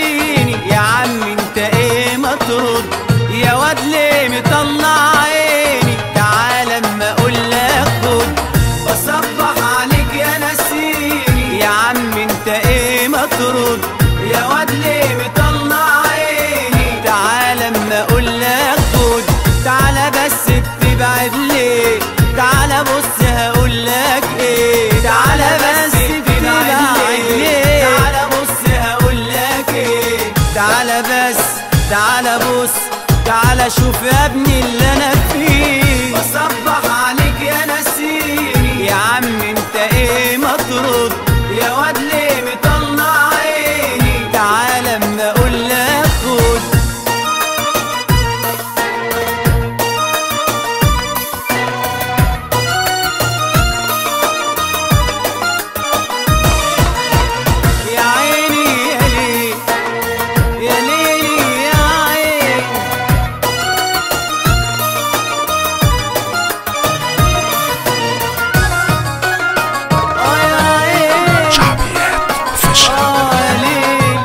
نسيني يا عم انت ايه ما ترد يا واد ليه مطلع عيني تعال اما اقول لك خد بصبح عليك يا نسيني يا عم انت ايه ما ترد يا واد ليه مطلع عيني تعال اما اقول لك خد تعال بس بتبعد ليه تعال بص هقول لك ايه تعال بس بتبعد ليه تعال بص هقول لك ايه تعال بس تعال بص تعال شوف يا ابني اللي انا فيه بصبح عليك يا نسيني يا عم انت ايه ما ترد يا واد ليه مطلع عيني تعال اما اقول لك خد يا عيني يا ليل يا ليلي يا عيني اه يا عيني شعبيات اوفيشال اه يا ليل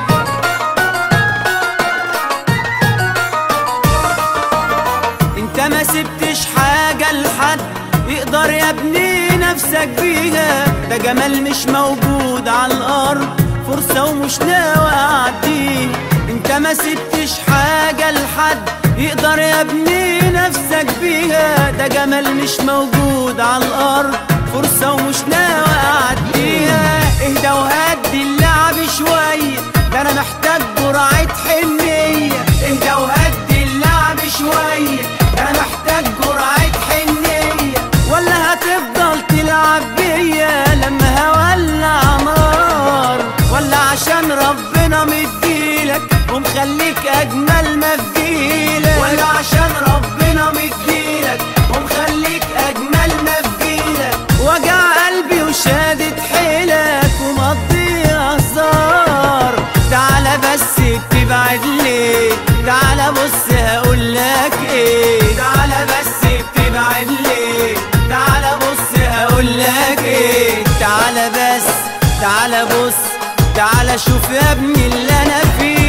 انت ما سبتش حاجة لحد يقدر يبني نفسك بيها ده جمال مش موجود على الارض فرصة ومش ناوي اعديه انت ما سبتش حاجة لحد يقدر يبني نفسك بيها ده جمال مش موجود على الارض فرصة ومش ناوي اعديها اهدى وهدي اللعب شوية ده انا محتاج جرعة حنية اهدى وهدي اللعب شوية ده انا محتاج جرعة حنية ولا هتفضل تلعب بيا لما هولع نار ولا عشان ربنا مديلك ومخليك اجمل ما فيلك ولا عشان ربنا مديلك ومخليك اجمل ما فيلك وجع قلبي وشادت حيلك ومقضيها هزار تعالى بس بتبعد ليه تعالى بص هقول لك ايه تعالى بس بتبعد ليه تعالى بص هقول لك ايه تعالى بس تعالى بص تعالى شوف يا ابني اللي انا فيه